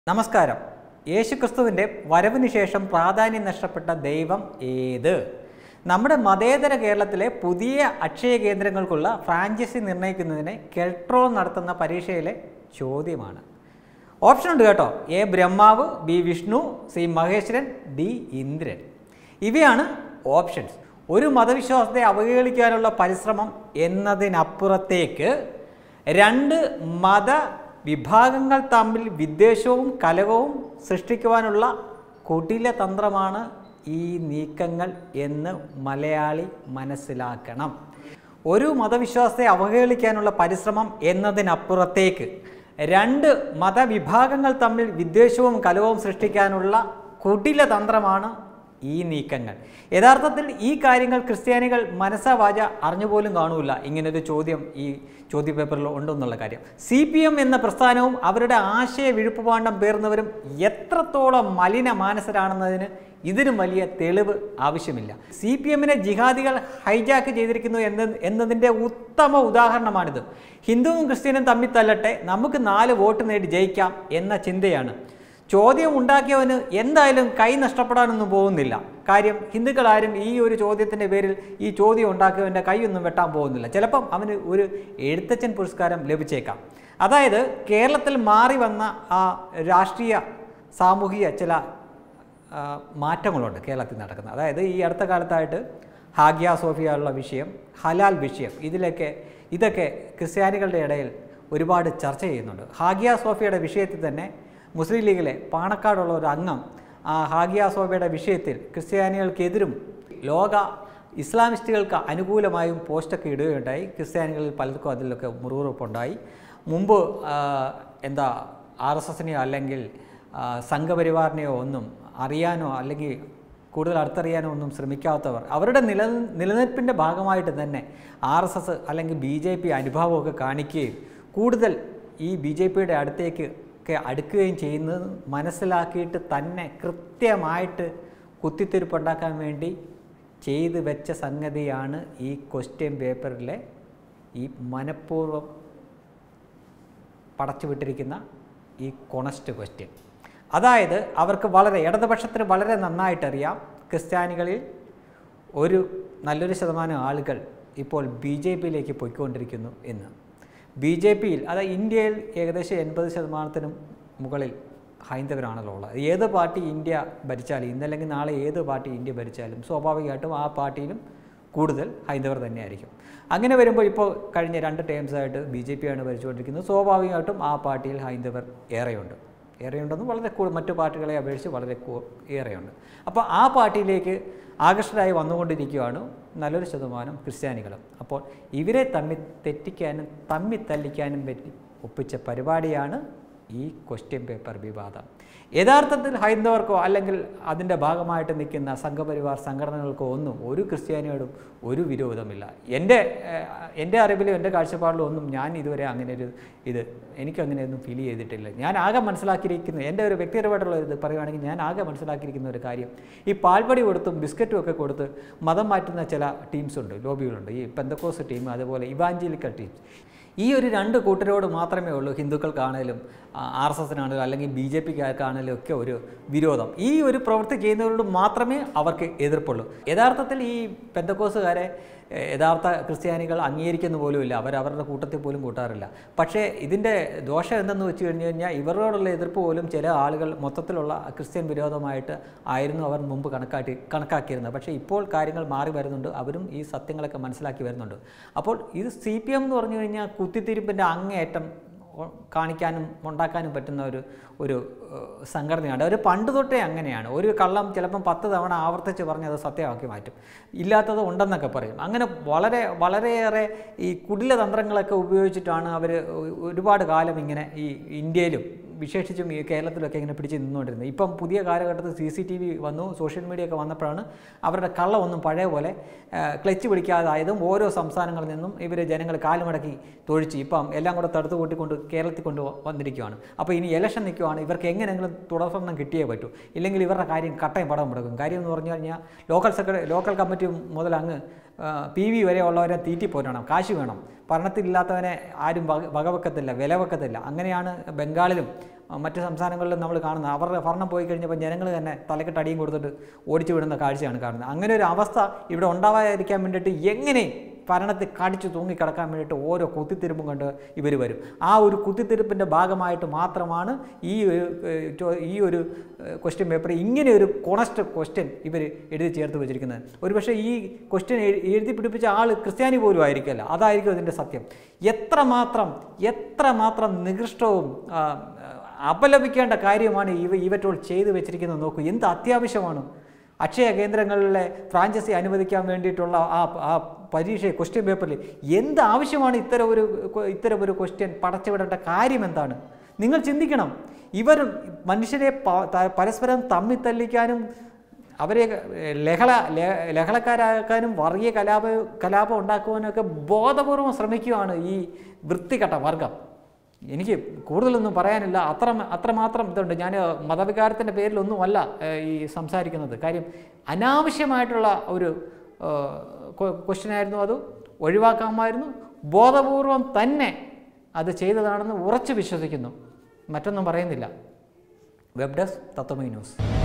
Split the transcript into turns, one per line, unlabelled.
നമസ്കാരം യേശുക്രിസ്തുവിൻ്റെ വരവിന് ശേഷം പ്രാധാന്യം നഷ്ടപ്പെട്ട ദൈവം ഏത് നമ്മുടെ മതേതര കേരളത്തിലെ പുതിയ അക്ഷയ കേന്ദ്രങ്ങൾക്കുള്ള ഫ്രാഞ്ചൈസി നിർണ്ണയിക്കുന്നതിന് കെൽട്രോ നടത്തുന്ന പരീക്ഷയിലെ ചോദ്യമാണ് ഓപ്ഷൻ ഉണ്ട് കേട്ടോ A Brahma B Vishnu C Maheshwaran D Indran ഇവയാണ് ഓപ്ഷൻസ് ഒരു മതവിശ്വാസത്തെ അവഹേളിക്കാനുള്ള പരിശ്രമം എന്നതിനപ്പുറത്തേക്ക് രണ്ട് മത വിഭാഗങ്ങൾ തമ്മിൽ വിദ്വേഷവും കലകവും സൃഷ്ടിക്കുവാനുള്ള കുടില തന്ത്രമാണ് ഈ നീക്കങ്ങൾ എന്ന് മലയാളി മനസ്സിലാക്കണം ഒരു മതവിശ്വാസത്തെ അവഹേളിക്കാനുള്ള പരിശ്രമം എന്നതിനപ്പുറത്തേക്ക് രണ്ട് മതവിഭാഗങ്ങൾ തമ്മിൽ വിദ്വേഷവും കലവും സൃഷ്ടിക്കാനുള്ള കുടില തന്ത്രമാണ് ഈ നീക്കങ്ങൾ യഥാർത്ഥത്തിൽ ഈ കാര്യങ്ങൾ ക്രിസ്ത്യാനികൾ മനസ്സാ വാച അറിഞ്ഞുപോലും കാണൂല ഇങ്ങനൊരു ചോദ്യം ഈ ചോദ്യപേപ്പറിൽ ഉണ്ടെന്നുള്ള കാര്യം സി പി എം എന്ന പ്രസ്ഥാനവും അവരുടെ ആശയ വിഴുപ്പുപാണ്ഡം പേർന്നവരും എത്രത്തോളം മലിന മാനസരാണെന്നതിന് ഇതിനും വലിയ തെളിവ് ആവശ്യമില്ല സി പി എമ്മിനെ ജിഹാദികൾ ഹൈജാക്ക് ചെയ്തിരിക്കുന്നു എന്ന എന്നതിൻ്റെ ഉത്തമ ഉദാഹരണമാണിത് ഹിന്ദുവും ക്രിസ്ത്യനും തമ്മിൽ തല്ലട്ടെ നമുക്ക് നാല് വോട്ട് നേടി ജയിക്കാം എന്ന ചിന്തയാണ് ചോദ്യം ഉണ്ടാക്കിയവന് എന്തായാലും കൈ നഷ്ടപ്പെടാനൊന്നും പോകുന്നില്ല കാര്യം ഹിന്ദുക്കളാരും ഈ ഒരു ചോദ്യത്തിൻ്റെ പേരിൽ ഈ ചോദ്യം ഉണ്ടാക്കിയവൻ്റെ കൈയൊന്നും വെട്ടാൻ പോകുന്നില്ല ചിലപ്പം അവന് ഒരു എഴുത്തച്ഛൻ പുരസ്കാരം ലഭിച്ചേക്കാം അതായത് കേരളത്തിൽ മാറി വന്ന ആ രാഷ്ട്രീയ സാമൂഹിക ചില ആ, മാറ്റങ്ങളുണ്ട് കേരളത്തിൽ നടക്കുന്നത് അതായത് ഈ അടുത്ത കാലത്തായിട്ട് ഹാഗ്യ സോഫിയ ഉള്ള വിഷയം ഹലാൽ വിഷയം ഇതിലൊക്കെ ഇതൊക്കെ ക്രിസ്ത്യാനികളുടെ ഇടയിൽ ഒരുപാട് ചർച്ച ചെയ്യുന്നുണ്ട് ഹാഗ്യ സോഫിയയുടെ വിഷയത്തിൽ തന്നെ മുസ്ലിം ലീഗിലെ പാണക്കാടുള്ള ഒരു അംഗം ആ ഹാഗ്യ സോഫിയയുടെ വിഷയത്തിൽ ക്രിസ്ത്യാനികൾക്കെതിരും ലോക ഇസ്ലാമിസ്റ്റുകൾക്ക് അനുകൂലമായും പോസ്റ്റൊക്കെ ഇടുകയുണ്ടായി ക്രിസ്ത്യാനികളിൽ പലർക്കും അതിലൊക്കെ മുറിവുറപ്പുണ്ടായി മുമ്പ് ആ, എന്താ ആർ എസ് എസിനെയോ അല്ലെങ്കിൽ ആ, സംഘപരിവാറിനെയോ ഒന്നും അറിയാനോ അല്ലെങ്കിൽ കൂടുതൽ അടുത്തറിയാനോ ഒന്നും ശ്രമിക്കാത്തവർ അവരുടെ നില നിലനിൽപ്പിൻ്റെ ഭാഗമായിട്ട് തന്നെ ആർ എസ് എസ് അല്ലെങ്കിൽ ബി ജെ പി അനുഭാവമൊക്കെ കാണിക്കുകയും കൂടുതൽ ഈ ബി ജെ പിയുടെ അടുത്തേക്ക് ഒക്കെ അടുക്കുകയും ചെയ്യുന്നത് മനസ്സിലാക്കിയിട്ട് തന്നെ കൃത്യമായിട്ട് കുത്തിത്തിരിപ്പുണ്ടാക്കാൻ വേണ്ടി ചെയ്തു വെച്ച സംഗതിയാണ് ഈ ക്വസ്റ്റ്യൻ പേപ്പറിലെ ഈ മനഃപൂർവ്വം പടച്ചു വിട്ടിരിക്കുന്ന ഈ കൊണസ്റ്റ് ക്വസ്റ്റ്യൻ അതായത് അവർക്ക് വളരെ ഇടതുപക്ഷത്തിന് വളരെ നന്നായിട്ടറിയാം ക്രിസ്ത്യാനികളിൽ ഒരു നല്ലൊരു ശതമാനം ആളുകൾ ഇപ്പോൾ ബി ജെ പിയിലേക്ക് പോയിക്കൊണ്ടിരിക്കുന്നു എന്ന് ബി ജെ പിയിൽ അതായത് ഇന്ത്യയിൽ ഏകദേശം എൺപത് ശതമാനത്തിനും മുകളിൽ ഹൈന്ദവരാണല്ലോ ഉള്ളത് ഏത് പാർട്ടി ഇന്ത്യ ഭരിച്ചാലും ഇന്നല്ലെങ്കിൽ നാളെ ഏത് പാർട്ടി ഇന്ത്യ ഭരിച്ചാലും സ്വാഭാവികമായിട്ടും ആ പാർട്ടിയിലും കൂടുതൽ ഹൈന്ദവർ തന്നെയായിരിക്കും അങ്ങനെ വരുമ്പോൾ ഇപ്പോൾ കഴിഞ്ഞ രണ്ട് ടേംസായിട്ട് ബി ജെ പിയാണ് ഭരിച്ചുകൊണ്ടിരിക്കുന്നത് സ്വാഭാവികമായിട്ടും ആ പാർട്ടിയിൽ ഹൈന്ദവർ ഏറെയുണ്ട് ഏറെയുണ്ടെന്ന് വളരെ കൂ- മറ്റു പാർട്ടികളെ അപേക്ഷിച്ച് വളരെ കൂ- ഏറെയുണ്ട് അപ്പോൾ ആ പാർട്ടിയിലേക്ക് ആകർഷകരായി വന്നുകൊണ്ടിരിക്കുകയാണ് നല്ലൊരു ശതമാനം ക്രിസ്ത്യാനികളും അപ്പോൾ ഇവരെ തമ്മിൽ തെറ്റിക്കാനും തമ്മിൽ തല്ലിക്കാനും പറ്റി ഒപ്പിച്ച പരിപാടിയാണ് ഈ ക്വസ്റ്റ്യൻ പേപ്പർ വിവാദം യഥാർത്ഥത്തിൽ ഹൈന്ദവർക്കോ അല്ലെങ്കിൽ അതിൻ്റെ ഭാഗമായിട്ട് നിൽക്കുന്ന സംഘപരിവാർ സംഘടനകൾക്കോ ഒന്നും ഒരു ക്രിസ്ത്യാനിയോടും ഒരു വിരോധമില്ല എൻ്റെ ഏഹ്, എൻ്റെ അറിവിലും എൻ്റെ കാഴ്ചപ്പാടിലും ഒന്നും ഞാൻ ഇതുവരെ അങ്ങനെ ഒരു ഇത് എനിക്കങ്ങനെയൊന്നും ഫീൽ ചെയ്തിട്ടില്ല ഞാൻ ആകെ മനസ്സിലാക്കിയിരിക്കുന്ന എൻ്റെ ഒരു വ്യക്തിപരമായിട്ടുള്ള ഇത് പറയുകയാണെങ്കിൽ ഞാൻ ആകെ മനസ്സിലാക്കിയിരിക്കുന്ന ഒരു കാര്യം ഈ പാൽപ്പൊടി കൊടുത്തും ബിസ്ക്കറ്റും ഒക്കെ കൊടുത്ത് മതം മാറ്റുന്ന ചില ടീംസ് ഉണ്ട് ലോബികളുണ്ട് ഈ പെന്തക്കോസ് ടീം അതുപോലെ ഇവാഞ്ചലിക്കൽ ടീംസ് ഈ ഒരു രണ്ട് കൂട്ടരോട് മാത്രമേ ഉള്ളൂ ഹിന്ദുക്കൾക്കാണേലും ആർ എസ് എസിനാണേലും അല്ലെങ്കിൽ ബി ജെ പിക്കാർക്കാണേലും ഒക്കെ ഒരു വിരോധം ഈ ഒരു പ്രവൃത്തി ചെയ്യുന്നവരോട് മാത്രമേ അവർക്ക് എതിർപ്പുള്ളൂ യഥാർത്ഥത്തിൽ ഈ പെന്തക്കോസുകാരെ എഹ്, യഥാർത്ഥ ക്രിസ്ത്യാനികൾ അംഗീകരിക്കുന്ന പോലുമില്ല അവർ അവരുടെ കൂട്ടത്തിൽ പോലും കൂട്ടാറില്ല പക്ഷേ ഇതിൻ്റെ ദോഷം എന്തെന്ന് വെച്ച് കഴിഞ്ഞ് കഴിഞ്ഞാൽ ഇവരോടുള്ള എതിർപ്പ് പോലും ചില ആളുകൾ മൊത്തത്തിലുള്ള ക്രിസ്ത്യൻ വിരോധമായിട്ട് ആയിരുന്നു അവർ മുമ്പ് കണക്കാക്കി കണക്കാക്കിയിരുന്നത് പക്ഷേ ഇപ്പോൾ കാര്യങ്ങൾ മാറി വരുന്നുണ്ട് അവരും ഈ സത്യങ്ങളൊക്കെ മനസ്സിലാക്കി വരുന്നുണ്ട് അപ്പോൾ ഇത് സി പി എം എന്ന് പറഞ്ഞു കഴിഞ്ഞാൽ കുത്തിത്തിരിപ്പിൻ്റെ അങ്ങേയറ്റം ഒ- കാണിക്കാനും ഉണ്ടാക്കാനും പറ്റുന്ന ഒരു ഒരു ഏഹ്, സംഘടനയാണ് അവർ പണ്ട് തൊട്ടേ അങ്ങനെയാണ് ഒരു കള്ളം ചിലപ്പം പത്ത് തവണ ആവർത്തിച്ച് പറഞ്ഞ് അത് സത്യമാക്കി മാറ്റും ഇല്ലാത്തത് ഉണ്ടെന്നൊക്കെ പറയും അങ്ങനെ വളരെ വളരെയേറെ ഈ കുടില തന്ത്രങ്ങളൊക്കെ ഉപയോഗിച്ചിട്ടാണ് അവർ ഒരുപാട് കാലം ഇങ്ങനെ ഈ ഇന്ത്യയിലും വിശേഷിച്ചും ഈ കേരളത്തിലൊക്കെ ഇങ്ങനെ പിടിച്ച് നിന്നുകൊണ്ടിരുന്നത് ഇപ്പം പുതിയ കാലഘട്ടത്തിൽ സി സി ടി വി വന്നു സോഷ്യൽ മീഡിയ ഒക്കെ വന്നപ്പോഴാണ് അവരുടെ കള്ളമൊന്നും പഴയ പോലെ ആ, ക്ലച്ച് പിടിക്കാതായതും ഓരോ സംസ്ഥാനങ്ങളിൽ നിന്നും ഇവർ ജനങ്ങൾ കാലുമടക്കി തൊഴിച്ച് ഇപ്പം എല്ലാം കൂടെ തടുത്തു കൂട്ടിക്കൊണ്ട് കേരളത്തിൽ കൊണ്ട് വന്നിരിക്കുകയാണ് അപ്പോൾ ഇനി ഇലക്ഷൻ നിൽക്കുകയാണ് ഇവർക്ക് എങ്ങനെയെങ്കിലും തുടർന്ന് കിട്ടിയേ പറ്റൂ ഇല്ലെങ്കിൽ ഇവരുടെ കാര്യം കട്ടയും പടം മുടക്കും കാര്യം എന്ന് പറഞ്ഞു കഴിഞ്ഞാൽ ലോക്കൽ സെക്രട്ടറി ലോക്കൽ കമ്മിറ്റി മുതൽ അങ്ങ് പി വി വരെ ഉള്ളവരെ തീറ്റിപ്പോറ്റണം കാശ് വേണം ഭരണത്തിലില്ലാത്തവനെ ആരും വക വകവെക്കത്തില്ല വില വെക്കത്തില്ല അങ്ങനെയാണ് ബംഗാളിലും ആ, മറ്റ് സംസ്ഥാനങ്ങളിലും നമ്മൾ കാണുന്നത് അവരുടെ ഭരണം പോയി കഴിഞ്ഞപ്പോൾ ജനങ്ങൾ തന്നെ തലക്കെട്ട് അടിയും കൊടുത്തിട്ട് ഓടിച്ചു വിടുന്ന കാഴ്ചയാണ് കാണുന്നത് അങ്ങനെ ഒരു അവസ്ഥ ഇവിടെ ഉണ്ടാവാതിരിക്കാൻ വേണ്ടിയിട്ട് എങ്ങനെ ഭരണത്തിൽ കടിച്ചു തൂങ്ങിക്കിടക്കാൻ വേണ്ടിയിട്ട് ഓരോ കുത്തിത്തിരിപ്പും കണ്ട് ഇവർ വരും ആ ഒരു കുത്തിത്തിരിപ്പിൻ്റെ ഭാഗമായിട്ട് മാത്രമാണ് ഈ ഒരു ഏഹ്, ചോ- ഈ ഒരു ക്വസ്റ്റ്യൻ പേപ്പർ ഇങ്ങനെ ഒരു കൊണസ്റ്റ് ക്വസ്റ്റ്യൻ ഇവർ എഴുതി ചേർത്ത് വെച്ചിരിക്കുന്നത് ഒരുപക്ഷെ ഈ ക്വസ്റ്റ്യൻ എഴുതി പിടിപ്പിച്ച ആൾ ക്രിസ്ത്യാനി പോലും ആയിരിക്കില്ല അതായിരിക്കും ഇതിൻ്റെ സത്യം എത്രമാത്രം എത്രമാത്രം നികൃഷ്ടവും ആ, അപലപിക്കേണ്ട കാര്യമാണ് ഇവ ഇവറ്റോൾ ചെയ്തു വെച്ചിരിക്കുന്നത് നോക്കൂ എന്ത് അത്യാവശ്യമാണ് അക്ഷയ കേന്ദ്രങ്ങളിലെ ഫ്രാഞ്ചൈസി അനുവദിക്കാൻ വേണ്ടിയിട്ടുള്ള ആ ആ പരീക്ഷ ക്വസ്റ്റ്യൻ പേപ്പറിൽ എന്ത് ആവശ്യമാണ് ഇത്തരം ഒരു കൊ- ഇത്തരം ഒരു ക്വസ്റ്റ്യൻ പടച്ചുവിടേണ്ട കാര്യം എന്താണ് നിങ്ങൾ ചിന്തിക്കണം ഇവർ മനുഷ്യരെ പ- ത- പരസ്പരം തമ്മിൽ തല്ലിക്കാനും അവരെ ഏഹ്, ലഹള ല- ലഹളക്കാരാക്കാനും വർഗീയ കലാപ കലാപം ഉണ്ടാക്കുവാനൊക്കെ ബോധപൂർവം ശ്രമിക്കുകയാണ് ഈ വൃത്തികെട്ട വർഗം എനിക്ക് കൂടുതലൊന്നും പറയാനില്ല അത്ര അത്രമാത്രം ഇതുണ്ട് ഞാൻ മതവികാരത്തിൻ്റെ പേരിലൊന്നുമല്ല ഏഹ്, ഈ സംസാരിക്കുന്നത് കാര്യം അനാവശ്യമായിട്ടുള്ള ഒരു ക്വസ്റ്റ്യൻ ആയിരുന്നു അത് ഒഴിവാക്കാമായിരുന്നു ബോധപൂർവം തന്നെ അത് ചെയ്തതാണെന്ന് ഉറച്ചു വിശ്വസിക്കുന്നു മറ്റൊന്നും പറയുന്നില്ല വെബ് ഡെസ്ക് തത്വമൈ ന്യൂസ്